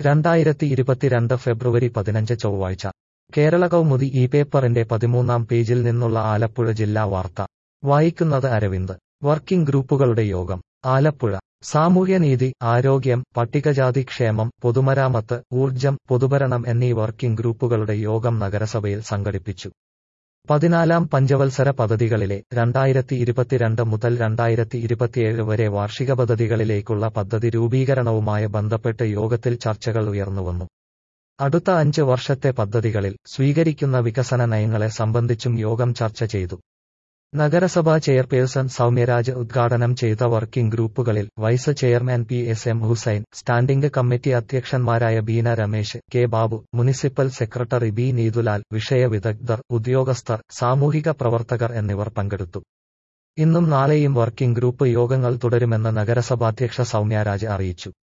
രണ്ടായിരത്തി ഇരുപത്തിരണ്ട് ഫെബ്രുവരി പതിനഞ്ച് ചൊവ്വാഴ്ച കേരള കൗമുദി ഈ പേപ്പറിന്റെ പതിമൂന്നാം പേജിൽ നിന്നുള്ള ആലപ്പുഴ ജില്ലാ വാർത്ത വായിക്കുന്നത് അരവിന്ദ് വർക്കിംഗ് ഗ്രൂപ്പുകളുടെ യോഗം ആലപ്പുഴ സാമൂഹ്യനീതി ആരോഗ്യം പട്ടികജാതി ക്ഷേമം പൊതുമരാമത്ത് ഊർജം പൊതുഭരണം എന്നീ വർക്കിംഗ് ഗ്രൂപ്പുകളുടെ യോഗം നഗരസഭയിൽ സംഘടിപ്പിച്ചു പതിനാലാം പഞ്ചവത്സര പദ്ധതികളിലെ രണ്ടായിരത്തി ഇരുപത്തിരണ്ട് മുതൽ രണ്ടായിരത്തി ഇരുപത്തിയേഴ് വരെ വാർഷിക പദ്ധതികളിലേക്കുള്ള പദ്ധതി രൂപീകരണവുമായി ബന്ധപ്പെട്ട് യോഗത്തിൽ ചർച്ചകൾ ഉയർന്നുവന്നു അടുത്ത അഞ്ച് വർഷത്തെ പദ്ധതികളിൽ സ്വീകരിക്കുന്ന വികസന നയങ്ങളെ സംബന്ധിച്ചും യോഗം ചർച്ച ചെയ്തു നഗരസഭാ ചെയർപേഴ്സൺ സൗമ്യരാജ് ഉദ്ഘാടനം ചെയ്ത വർക്കിംഗ് ഗ്രൂപ്പുകളിൽ vice chairman P S M Hussain standing committee അധ്യക്ഷന്മാരായ Beena Ramesh K Babu municipal secretary B Neethulal വിഷയ വിദഗ്ധർ ഉദ്യോഗസ്ഥർ സാമൂഹിക പ്രവർത്തകർ എന്നിവർ പങ്കെടുത്തു ഇന്നും നാളെയും വർക്കിംഗ് ഗ്രൂപ്പ് യോഗങ്ങൾ തുടരുമെന്ന് നഗരസഭാധ്യക്ഷ സൗമ്യരാജ് അറിയിച്ചു